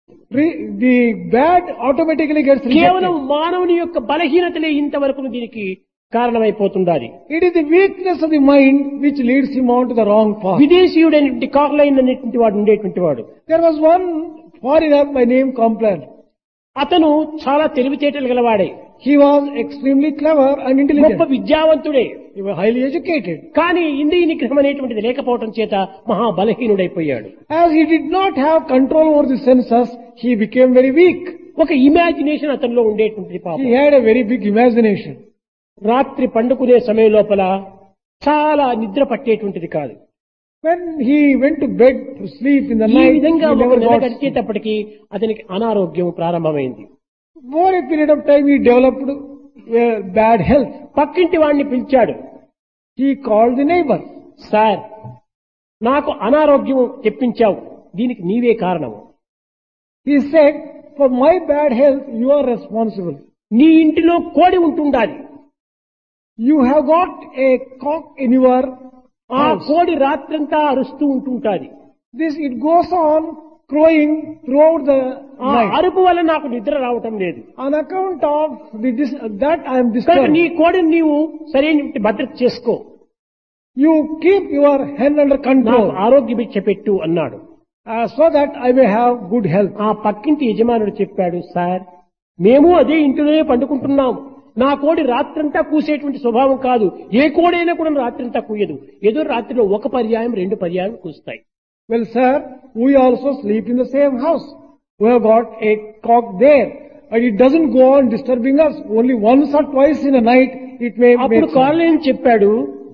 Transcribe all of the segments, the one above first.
re- the bad automatically gets కేవలం rejected. మానవుని యొక్క బలహీనతలే ఇంతవరకు దీనికి కారణమైపోతుండాలి It is the weakness of the mind which leads him on to the wrong path. విదేశీయుడైనటువంటి కార్లైన్ అనేటువంటి వాడు ఉండేటువంటి వాడు There was one foreigner by name Complan. అతను చాలా తెలివితేటలు గలవాడే He was extremely clever and గొప్ప intelligent. విద్యావంతుడే He was highly educated. కానీ ఇంద్రియ నిగ్రహం అనేటువంటిది లేకపోవడం చేత మహా బలహీనుడైపోయాడు As he did not have control over the senses, he became very weak. ఒక ఇమాజినేషన్ అతనిలో ఉండేటువంటిది పాపం He had a very big imagination. రాత్రి పండుకునే సమయం లోపల చాలా నిద్ర పట్టేటువంటిది కాదు When he went to bed to sleep in the ఈ night, విధంగా he ఒక never నెల got sleep. గడిచేటప్పటికి అతనికి అనారోగ్యం ప్రారంభమైంది Over a period of time, he developed a bad health. పక్కింటి వాడిని పిలిచాడు He called the neighbor. Sir నాకు అనారోగ్యం తెప్పించావు దీనికి నీవే కారణము He said, for my bad health, you are responsible. నీ ఇంటిలో కోడి ఉంటుండాలి You have got a cock in your ఆ house. కోడి రాత్రంతా అరుస్తూ ఉంటుంటాది This, it goes on crowing throughout the ఆ night. అరుపు వల్ల నాకు నిద్ర రావటం లేదు On account of the, dis, that I am కనుక disturbed. నీ కోడిని నీవు సరైన భద్రత చేసుకో You keep your hen under నాకు control ఆరోగ్య భిక్ష పెట్టు అన్నాడు uh, so that I may have good health. ఆ పక్కింటి యజమానుడు చెప్పాడు సార్ మేము అదే ఇంటిలోనే పండుకుంటున్నాం నా కోడి రాత్రంతా కూసేటువంటి స్వభావం కాదు ఏ కోడైనా కూడా రాత్రంతా కూయదు ఏదో రాత్రిలో ఒక పర్యాయం రెండు పర్యాయం కూస్తాయి Well, sir, we also sleep in the same house. We have got a cock there. And it doesn't go on disturbing us. Only once or twice in a night it may అప్పుడు make sound. కాలేం చెప్పాడు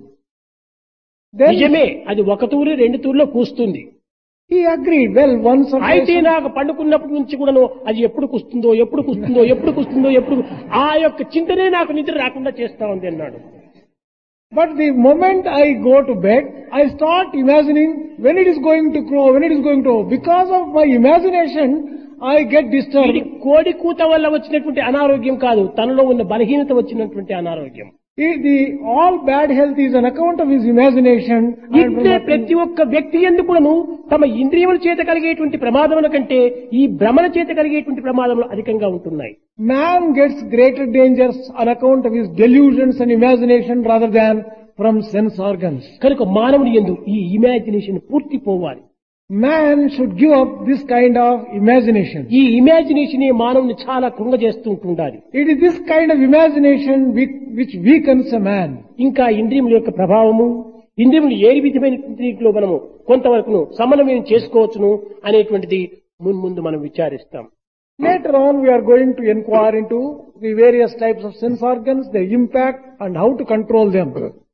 Then నిజమే అది ఒక తూరి రెండు తూర్లో కూస్తుంది he agreed. Well, once or twice. అయితే నాకు పండుకున్నప్పటి నుంచి కూడాను అది ఎప్పుడు కుస్తుందో ఎప్పుడు కుస్తుందో ఎప్పుడు కుస్తుందో ఎప్పుడు ఆ యొక్క చింతనే నాకు నిద్ర రాకుండా చేస్తా ఉంది అన్నాడు But the moment I go to bed, I start imagining when it is going to crow, when it is going to. Because of my imagination, I get ఇది disturbed. కోడి కూత వల్ల వచ్చినటువంటి అనారోగ్యం కాదు తనలో ఉన్న బలహీనత వచ్చినటువంటి అనారోగ్యం It- the all bad health is on account of his imagination. and from ఇట్లే that- ప్రతి ఒక్క వ్యక్తి ఎందుకును తమ ఇంద్రియముల చేత కలిగేటువంటి ప్రమాదముల కంటే ఈ భ్రమణ చేత కలిగేటువంటి ప్రమాదములు అధికంగా ఉంటున్నాయి Man gets greater dangers on account of his delusions and imagination rather than from sense organs. కనుక మానవుని ఎందు ఈ ఇమాజినేషన్ పూర్తి పోవాలి Man should give up this kind of imagination. ఈ ఇమాజినేషన్ మానవుని చాలా కృంగజేస్తూ ఉంటుండాలి It is this kind of imagination which, which weakens a man. ఇంకా ఇంద్రియముల యొక్క ప్రభావము ఇంద్రియములు ఏ విధమైన రీతిలో మనము కొంతవరకును సమన్వయం చేసుకోవచ్చును అనేటువంటిది మున్ముందు మనం విచారిస్తాం Later on, we are going to inquire into the various types of sense organs, their impact, and how to control them.